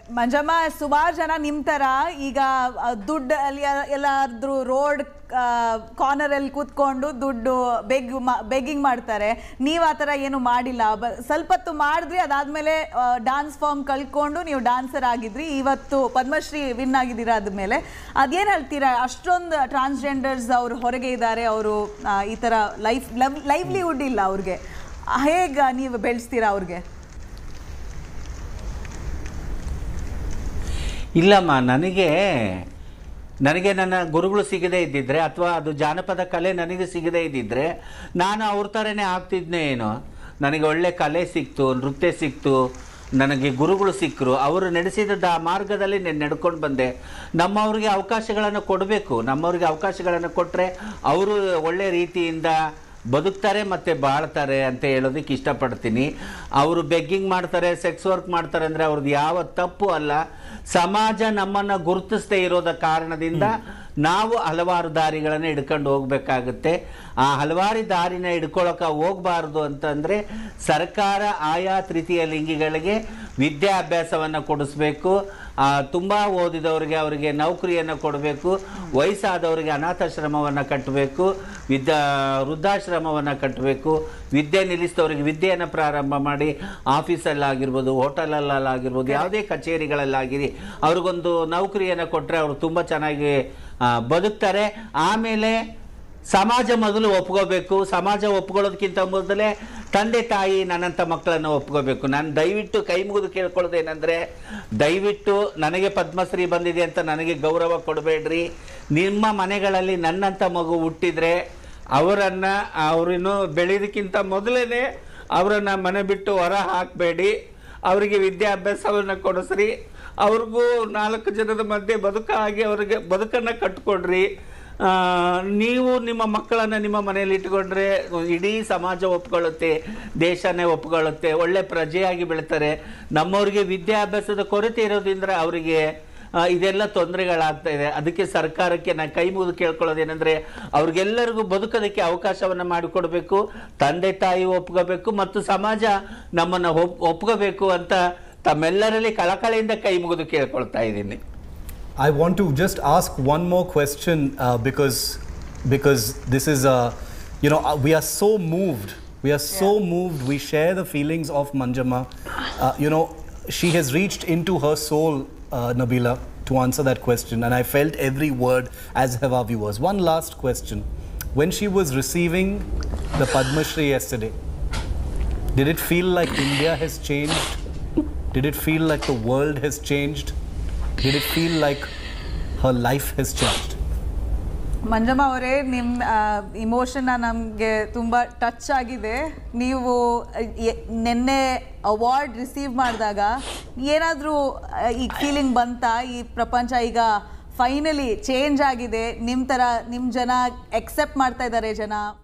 ಮಂಜಮ್ಮ ಸುಮಾರು ಜನ ನಿಮ್ ತರ ಈಗ ಆ, ದುಡ್ಡು ಅಲ್ಲಿ ಎಲ್ಲಾದ್ರೂ ರೋಡ್ ಕಾರ್ನರ್ ಅಲ್ಲಿ ಕೂತ್ಕೊಂಡು ದುಡ್ಡು ಬೆಗ್ ಬೆಗ್ಗಿಂಗ್ ಮಾಡ್ತಾರೆ ನೀವ್ ಆ ಥರ ಏನು ಮಾಡಿಲ್ಲ ಬ- ಸ್ವಲ್ಪ ಹೊತ್ತು ಮಾಡಿದ್ರಿ ಅದಾದ್ಮೇಲೆ ಡಾನ್ಸ್ ಫಾರ್ಮ್ ಕಲ್ತ್ಕೊಂಡು ನೀವು ಡಾನ್ಸರ್ ಆಗಿದ್ರಿ ಇವತ್ತು ಪದ್ಮಶ್ರೀ ವಿನ್ ಆಗಿದ್ದೀರಾ ಅದ್ಮೇಲೆ ಅದೇನ್ ಹೇಳ್ತೀರಾ ಅಷ್ಟೊಂದು ಟ್ರಾನ್ಸ್ಜೆಂಡರ್ಸ್ ಅವರು ಹೊರಗೆ ಇದ್ದಾರೆ ಅವರು ಈ ಥರ ಲೈಫ್ ಲೈವ್ಲಿಹುಡ್ ಇಲ್ಲ ಅವ್ರಿಗೆ ಹೇಗ ನೀವು ಬೆಳೆಸ್ತೀರಾ ಅವ್ರಿಗೆ ಇಲ್ಲಮ್ಮ ನನಗೆ ನನಗೆ ನನ್ನ ಗುರುಗಳು ಸಿಗದೇ ಇದ್ದಿದ್ರೆ ಅಥವಾ ಅದು ಜಾನಪದ ಕಲೆ ನನಗೆ ಸಿಗದೇ ಇದ್ದಿದ್ರೆ ನಾನು ಅವ್ರ ಥರನೇ ಆಗ್ತಿದ್ನೇ ಏನೋ ನನಗೆ ಒಳ್ಳೆ ಕಲೆ ಸಿಕ್ತು ನೃತ್ಯ ಸಿಕ್ತು ನನಗೆ ಗುರುಗಳು ಸಿಕ್ಕರು ಅವರು ನಡೆಸಿದ ಆ ಮಾರ್ಗದಲ್ಲಿ ನಾನು ನಡ್ಕೊಂಡು ಬಂದೆ ನಮ್ಮವ್ರಿಗೆ ಅವಕಾಶಗಳನ್ನು ಕೊಡಬೇಕು ನಮ್ಮವ್ರಿಗೆ ಅವಕಾಶಗಳನ್ನು ಕೊಟ್ಟರೆ ಅವರು ಒಳ್ಳೆ ರೀತಿಯಿಂದ ಬದುಕ್ತಾರೆ ಮತ್ತು ಬಾಳ್ತಾರೆ ಅಂತ ಹೇಳೋದಕ್ಕೆ ಇಷ್ಟಪಡ್ತೀನಿ ಅವರು ಬೆಗ್ಗಿಂಗ್ ಮಾಡ್ತಾರೆ ಸೆಕ್ಸ್ ವರ್ಕ್ ಮಾಡ್ತಾರೆ ಅಂದರೆ ಅವ್ರದ್ದು ಯಾವ ತಪ್ಪು ಅಲ್ಲ ಸಮಾಜ ನಮ್ಮನ್ನು ಗುರುತಿಸದೇ ಇರೋದ ಕಾರಣದಿಂದ ನಾವು ಹಲವಾರು ದಾರಿಗಳನ್ನು ಹಿಡ್ಕೊಂಡು ಹೋಗ್ಬೇಕಾಗುತ್ತೆ ಆ ಹಲವಾರು ದಾರಿನ ಹಿಡ್ಕೊಳಕ್ಕೆ ಹೋಗಬಾರ್ದು ಅಂತಂದರೆ ಸರ್ಕಾರ ಆಯಾ ತೃತೀಯ ಲಿಂಗಿಗಳಿಗೆ ವಿದ್ಯಾಭ್ಯಾಸವನ್ನು ಕೊಡಿಸ್ಬೇಕು ತುಂಬ ಓದಿದವರಿಗೆ ಅವರಿಗೆ ನೌಕರಿಯನ್ನು ಕೊಡಬೇಕು ವಯಸ್ಸಾದವರಿಗೆ ಅನಾಥಾಶ್ರಮವನ್ನು ಕಟ್ಟಬೇಕು ವಿದ್ಯಾ ವೃದ್ಧಾಶ್ರಮವನ್ನು ಕಟ್ಟಬೇಕು ವಿದ್ಯೆ ನಿಲ್ಲಿಸಿದವರಿಗೆ ವಿದ್ಯೆಯನ್ನು ಪ್ರಾರಂಭ ಮಾಡಿ ಆಫೀಸಲ್ಲಾಗಿರ್ಬೋದು ಹೋಟೆಲಲ್ಲಾಗಿರ್ಬೋದು ಯಾವುದೇ ಕಚೇರಿಗಳಲ್ಲಾಗಿರಿ ಅವ್ರಿಗೊಂದು ನೌಕರಿಯನ್ನು ಕೊಟ್ಟರೆ ಅವರು ತುಂಬ ಚೆನ್ನಾಗಿ ಆ, ಬದುಕ್ತಾರೆ ಆಮೇಲೆ ಸಮಾಜ ಮೊದಲು ಒಪ್ಕೋಬೇಕು ಸಮಾಜ ಒಪ್ಕೊಳ್ಳೋದಕ್ಕಿಂತ ಮೊದಲೇ ತಂದೆ ತಾಯಿ ನನ್ನಂಥ ಮಕ್ಕಳನ್ನು ಒಪ್ಕೋಬೇಕು ನಾನು ದಯವಿಟ್ಟು ಕೈ ಮುಗಿದು ಕೇಳ್ಕೊಳ್ಳೋದೇನೆಂದರೆ ದಯವಿಟ್ಟು ನನಗೆ ಪದ್ಮಶ್ರೀ ಬಂದಿದೆ ಅಂತ ನನಗೆ ಗೌರವ ಕೊಡಬೇಡ್ರಿ ನಿಮ್ಮ ಮನೆಗಳಲ್ಲಿ ನನ್ನಂಥ ಮಗು ಹುಟ್ಟಿದರೆ ಅವರನ್ನು ಅವರಿನ್ನು ಬೆಳೆಯೋದಕ್ಕಿಂತ ಮೊದಲೇ ಅವರನ್ನು ಮನೆ ಬಿಟ್ಟು ಹೊರ ಹಾಕಬೇಡಿ ಅವರಿಗೆ ವಿದ್ಯಾಭ್ಯಾಸವನ್ನು ಕೊಡಿಸ್ರಿ ಅವ್ರಿಗೂ ನಾಲ್ಕು ಜನದ ಮಧ್ಯೆ ಬದುಕಾಗಿ ಅವರಿಗೆ ಬದುಕನ್ನು ಕಟ್ಕೊಡ್ರಿ ಆ, ನೀವು ನಿಮ್ಮ ಮಕ್ಕಳನ್ನು ನಿಮ್ಮ ಮನೆಯಲ್ಲಿ ಇಟ್ಕೊಂಡ್ರೆ ಇಡೀ ಸಮಾಜ ಒಪ್ಕೊಳ್ಳುತ್ತೆ ದೇಶನೇ ಒಪ್ಕೊಳ್ಳುತ್ತೆ ಒಳ್ಳೆ ಪ್ರಜೆಯಾಗಿ ಬೆಳಿತಾರೆ ನಮ್ಮವ್ರಿಗೆ ವಿದ್ಯಾಭ್ಯಾಸದ ಕೊರತೆ ಇರೋದ್ರಿಂದ ಅವರಿಗೆ ಆ, ಇದೆಲ್ಲ ತೊಂದರೆಗಳಾಗ್ತಾ ಇದೆ ಅದಕ್ಕೆ ಸರ್ಕಾರಕ್ಕೆ ನಾನು ಕೈ ಮುಗಿದು ಕೇಳ್ಕೊಳ್ಳೋದೇನೆಂದರೆ ಅವ್ರಿಗೆಲ್ಲರಿಗೂ ಬದುಕೋದಕ್ಕೆ ಅವಕಾಶವನ್ನು ಮಾಡಿಕೊಡ್ಬೇಕು ತಂದೆ ತಾಯಿ ಒಪ್ಕೋಬೇಕು ಮತ್ತು ಸಮಾಜ ನಮ್ಮನ್ನು ಒಪ್ ಒಪ್ಕೋಬೇಕು ಅಂತ ತಮ್ಮೆಲ್ಲರಲ್ಲಿ ಕಳಕಳಿಯಿಂದ ಕೈ ಮುಗಿದು ಕೇಳ್ಕೊಳ್ತಾ ಇದ್ದೀನಿ I want to just ask one more question uh, because because this is uh, you know uh, we are so moved we are so moved we share the feelings of Manjama uh, you know she has reached into her soul uh, Nabila to answer that question and I felt every word as have our viewers one last question when she was receiving the Padma Shri yesterday did it feel like India has changed did it feel like the world has changed did it feel like her life has changed? Manjamma ಅವರೇ ನಿಮ್ಮ ಇಮೋಷನ್ನ ನಮಗೆ ತುಂಬ touch ಆಗಿದೆ ನೀವು A- ನಿನ್ನೆ award receive ಮಾಡಿದಾಗ ಏನಾದರೂ ಈಗ ಫೀಲಿಂಗ್ ಬಂತಾ ಈ ಪ್ರಪಂಚ ಈಗ ಫೈನಲಿ ಚೇಂಜ್ ಆಗಿದೆ ನಿಮ್ಮ ಥರ ನಿಮ್ಮ ಜನ ಎಕ್ಸೆಪ್ಟ್ ಮಾಡ್ತಾ ಇದ್ದಾರೆ ಜನ